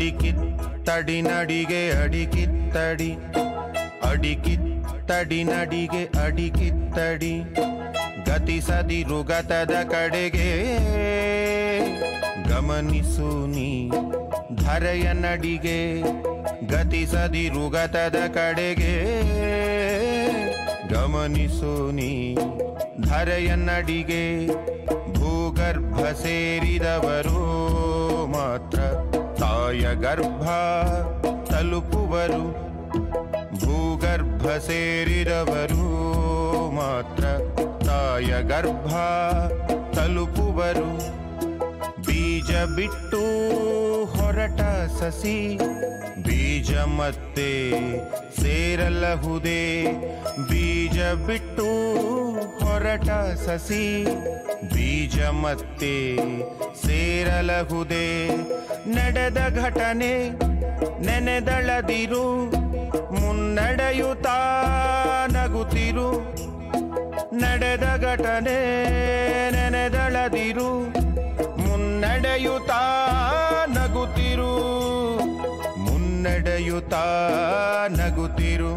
ಅಡಿಕಿತ್ತಡಿ ನಡಿಗೆ ಅಡಿಕಿತ್ತಡಿ ಅಡಿಕಿತ್ತಡಿ ನಡಿಗೆ ಅಡಿಕಿತ್ತಡಿ ಗತಿಸದಿರು ಗತದ ಕಡೆಗೆ ಗಮನಿಸು ನೀ ಧರೆಯ ನಡಿಗೆ ಗತಿಸದಿರು ಗತದ ಕಡೆಗೆ ಗಮನಿಸು ನೀ ಧರೆಯ ನಡಿಗೆ ಭೂಗರ್ಭ ಸೇರಿದವರು ಮಾತ್ರ ತಾಯ ಗರ್ಭ ತಲುಪುವರು ಭೂಗರ್ಭ ಸೇರಿದವರು ಮಾತ್ರ ತಾಯ ಗರ್ಭ ತಲುಪುವರು ಬೀಜ ಬಿಟ್ಟು ಹೊರಟ ಸಸಿ ಬೀಜ ಮತ್ತೆ ಸೇರಲಹುದೇ ಬೀಜ ಬಿಟ್ಟು ಹೊರಟ ಸಸಿ ಬೀಜ ಮತ್ತೆ ಸೇರಲಹುದೇ ನಡೆದ ಘಟನೆ ನೆನೆದಳದಿರು ಮುನ್ನಡೆಯುತ್ತಾ ನಗುತ್ತಿರು ನಡೆದ ಘಟನೆ ನೆನೆದಳದಿರು ಮುನ್ನಡೆಯುತ್ತಾ ನಗುತ್ತಿರು ಮುನ್ನಡೆಯುತ್ತಾ ನಗುತ್ತಿರು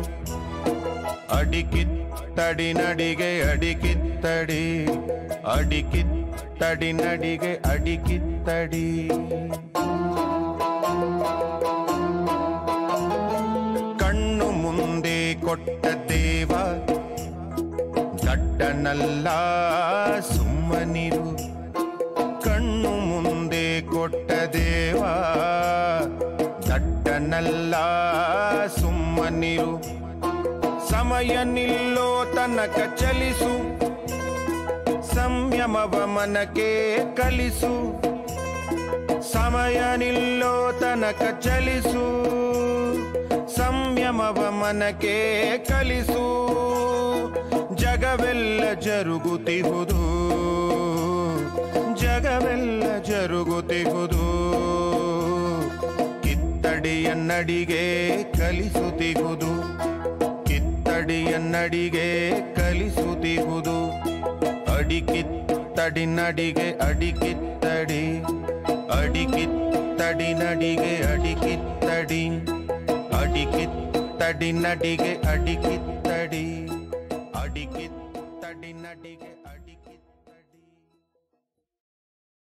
ಅಡಿಕಿತ್ತಡಿ ನಡಿಗೆ ಅಡಿಕಿತ್ತಡಿ ಅಡಿಕಿತ್ತಡಿ ನಡಿಗೆ ಅಡಿಕಿತ್ತಡಿ ಕಣ್ಣು ಮುಂದೆ ಕೊಟ್ಟ ದೇವ ದಡ್ಡನಲ್ಲ ಸುಮ್ಮನಿರು ಕಣ್ಣು ಮುಂದೆ ಕೊಟ್ಟ ದೇವ ದಡ್ಡನಲ್ಲ ಸುಮ್ಮನಿರು ಸಮಯ ನಿಲ್ಲೋ ತನಕ ಚಲಿಸು ಸಂಯಮವ ಮನಕ್ಕೆ ಕಲಿಸು ಸಮಯ ನಿಲ್ಲೋ ತನಕ ಚಲಿಸು ಸಂಯಮವ ಮನಕ್ಕೆ ಕಲಿಸು ಜಗವೆಲ್ಲ ಜರುಗುತ್ತಿಹುದು ಜಗವೆಲ್ಲ ಜರುಗುತ್ತಿಹುದು ಕಿತ್ತಡಿಯನ್ನಡಿಗೆ ಕಲಿಸುತ್ತಿಹುದು ಕಿತ್ತಡಿಯನ್ನಡಿಗೆ ಕಲಿಸುತ್ತಿಹುದು ಅಡಿಕಿತ್ತಡಿ ನಡಿಗೆ ಅಡಿಕಿತ್ತಡಿ ಅಡಿಕಿತ್ತಡಿ ನಡಿಗೆ ಅಡಿಕಿತ್ತಡಿ ಅಡಿಕಿತ್ತಡಿ ನಡಿಗೆ ಅಡಿಕಿತ್ತಡಿ ಅಡಿಕಿತ್ತಡಿ ನಡಿಗೆ ಅಡಿ